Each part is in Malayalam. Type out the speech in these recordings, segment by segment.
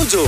Mojo.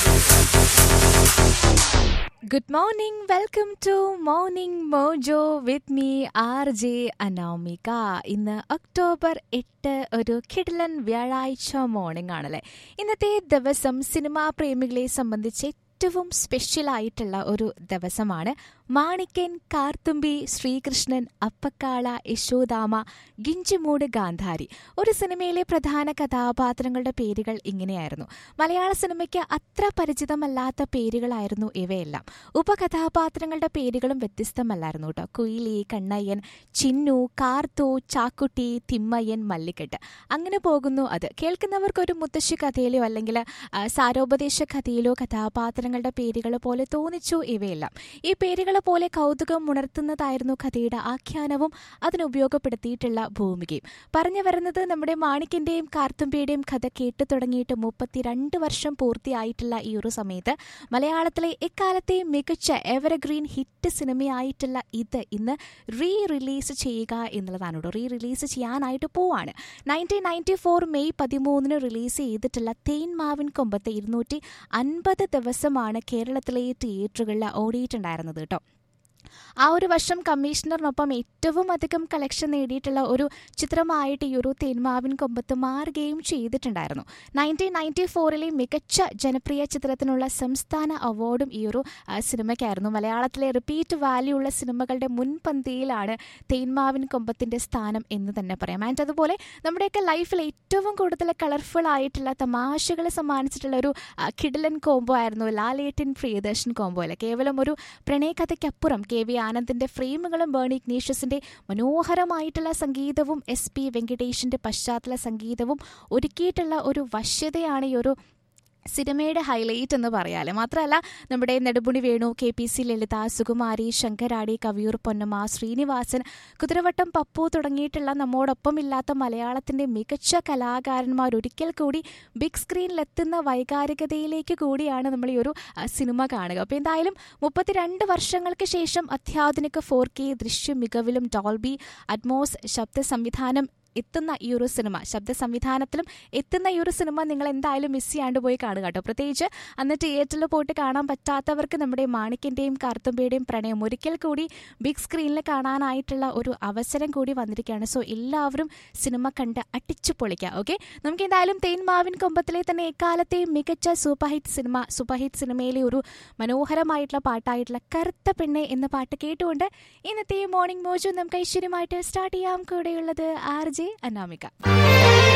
Good morning. Welcome to Morning Mojo with me, R J Anamika ഇന്ന് ഒക്ടോബർ എട്ട് ഒരു കിടലൻ വ്യാഴാഴ്ച മോർണിംഗ് ആണല്ലേ ഇന്നത്തെ ദിവസം സിനിമാ പ്രേമികളെ സംബന്ധിച്ച് ഏറ്റവും സ്പെഷ്യൽ ആയിട്ടുള്ള ഒരു ദിവസമാണ് മാണിക്കൻ കാർത്തുമ്പി ശ്രീകൃഷ്ണൻ അപ്പക്കാള യശോദാമ ഗിഞ്ചിമൂട് ഗാന്ധാരി ഒരു സിനിമയിലെ പ്രധാന കഥാപാത്രങ്ങളുടെ പേരുകൾ ഇങ്ങനെയായിരുന്നു മലയാള സിനിമയ്ക്ക് അത്ര പരിചിതമല്ലാത്ത പേരുകളായിരുന്നു ഇവയെല്ലാം ഉപകഥാപാത്രങ്ങളുടെ പേരുകളും വ്യത്യസ്തമല്ലായിരുന്നു കേട്ടോ കുയിലി കണ്ണയ്യൻ ചിന്നു കാർത്തു ചാക്കുട്ടി തിമ്മയ്യൻ മല്ലിക്കെട്ട് അങ്ങനെ പോകുന്നു അത് കേൾക്കുന്നവർക്ക് ഒരു മുത്തശ്ശി കഥയിലോ അല്ലെങ്കിൽ ആ, സാരോപദേശ കഥയിലോ കഥാപാത്രങ്ങളുടെ പേരുകൾ പോലെ തോന്നിച്ചു ഇവയെല്ലാം ഈ പേരുകൾ പോലെ കൗതുകം ഉണർത്തുന്നതായിരുന്നു കഥയുടെ ആഖ്യാനവും അതിനുപയോഗപ്പെടുത്തിയിട്ടുള്ള ഭൂമികയും പറഞ്ഞു വരുന്നത് നമ്മുടെ മാണിക്കിന്റെയും കാർത്തുമ്പിയുടെയും കഥ കേട്ടു തുടങ്ങിയിട്ട് മുപ്പത്തിരണ്ട് വർഷം പൂർത്തിയായിട്ടുള്ള ഈ ഒരു സമയത്ത് മലയാളത്തിലെ എക്കാലത്തെ മികച്ച എവർഗ്രീൻ ഹിറ്റ് സിനിമയായിട്ടുള്ള ഇത് ഇന്ന് റീ റിലീസ് ചെയ്യുക എന്നുള്ളതാണ് കേട്ടോ റീ റിലീസ് ചെയ്യാനായിട്ട് പോവാണ് നയൻറ്റീൻ നയൻറ്റി ഫോർ മെയ് പതിമൂന്നിന് റിലീസ് ചെയ്തിട്ടുള്ള തേൻമാവിൻ കൊമ്പത്ത് ഇരുന്നൂറ്റി അൻപത് ദിവസമാണ് കേരളത്തിലെ തിയേറ്ററുകളിൽ ഓടിയിട്ടുണ്ടായിരുന്നത് കേട്ടോ ആ ഒരു വർഷം കമ്മീഷണറിനൊപ്പം ഏറ്റവും അധികം കളക്ഷൻ നേടിയിട്ടുള്ള ഒരു ചിത്രമായിട്ട് ഈ ഒരു തേന്മാവിൻ കൊമ്പത്ത് മാറുകയും ചെയ്തിട്ടുണ്ടായിരുന്നു നയൻറ്റീൻ നയൻറ്റി ഫോറിലെ മികച്ച ജനപ്രിയ ചിത്രത്തിനുള്ള സംസ്ഥാന അവാർഡും ഈ ഒരു ആ, സിനിമയ്ക്കായിരുന്നു മലയാളത്തിലെ റിപ്പീറ്റ് വാല്യൂ ഉള്ള സിനിമകളുടെ മുൻപന്തിയിലാണ് തേന്മാവിൻ കൊമ്പത്തിന്റെ സ്ഥാനം എന്ന് തന്നെ പറയാം ആൻഡ് അതുപോലെ നമ്മുടെയൊക്കെ ലൈഫിൽ ഏറ്റവും കൂടുതൽ കളർഫുൾ ആയിട്ടുള്ള തമാശകൾ സമ്മാനിച്ചിട്ടുള്ള ഒരു ആ, കിടിലൻ കോംബോ ആയിരുന്നു ലാലേട്ടൻ പ്രിയദർശൻ കോംബോ അല്ല കേവലം ഒരു പ്രണയകഥയ്ക്കപ്പുറം കെ വി ആനന്ദിന്റെ ഫ്രെയിമുകളും ബേണി ഇഗ്നീഷ്യസിന്റെ മനോഹരമായിട്ടുള്ള സംഗീതവും എസ് പി വെങ്കടേഷിന്റെ പശ്ചാത്തല സംഗീതവും ഒരുക്കിയിട്ടുള്ള ഒരു വശ്യതയാണ് ഈ ഒരു സിനിമയുടെ ഹൈലൈറ്റ് എന്ന് പറയാല് മാത്രമല്ല നമ്മുടെ Nedumudi Venu K P C Lalitha Sukumari Sankaradi Kaviyoor Ponnamma Sreenivasan Kuthiravattam Pappu തുടങ്ങിയിട്ടുള്ള നമ്മോടൊപ്പം ഇല്ലാത്ത മലയാളത്തിന്റെ മികച്ച കലാകാരന്മാർ ഒരിക്കൽ കൂടി ബിഗ് സ്ക്രീനിലെത്തുന്ന വൈകാരികതയിലേക്ക് കൂടിയാണ് നമ്മൾ ഈ ഒരു ആ, സിനിമ കാണുക അപ്പോൾ എന്തായാലും മുപ്പത്തിരണ്ട് വർഷങ്ങൾക്ക് ശേഷം അത്യാധുനിക ഫോർ കെ ദൃശ്യ മികവിലും ഡോൾബി അറ്റ്മോസ് ശബ്ദ സംവിധാനം എത്തുന്ന ഈ ഒരു സിനിമ ശബ്ദ സംവിധാനത്തിലും എത്തുന്ന ഈ ഒരു സിനിമ നിങ്ങൾ എന്തായാലും മിസ് ചെയ്യാണ്ട് പോയി കാണുക കേട്ടോ പ്രത്യേകിച്ച് അന്ന് തിയേറ്ററിൽ പോയിട്ട് കാണാൻ പറ്റാത്തവർക്ക് നമ്മുടെ മാണിക്കിന്റെയും കാർത്തുമ്പയുടെയും പ്രണയം ഒരിക്കൽ കൂടി ബിഗ് സ്ക്രീനിൽ കാണാനായിട്ടുള്ള ഒരു അവസരം കൂടി വന്നിരിക്കുകയാണ് സോ എല്ലാവരും സിനിമ കണ്ട് അടിച്ചു പൊളിക്കുക ഓക്കെ നമുക്ക് എന്തായാലും തേൻമാവിൻ കൊമ്പത്തിലെ തന്നെ എക്കാലത്തെ മികച്ച super hit cinema super hit സിനിമയിലെ ഒരു മനോഹരമായിട്ടുള്ള പാട്ടായിട്ടുള്ള കറുത്ത പെണ്ണെ എന്ന പാട്ട് കേട്ടുകൊണ്ട് ഇന്നത്തെ മോർണിംഗ് മോജു നമുക്ക് ഐശ്വര്യമായിട്ട് സ്റ്റാർട്ട് ചെയ്യാം കൂടെയുള്ളത് ആർ ജെ അനാമിക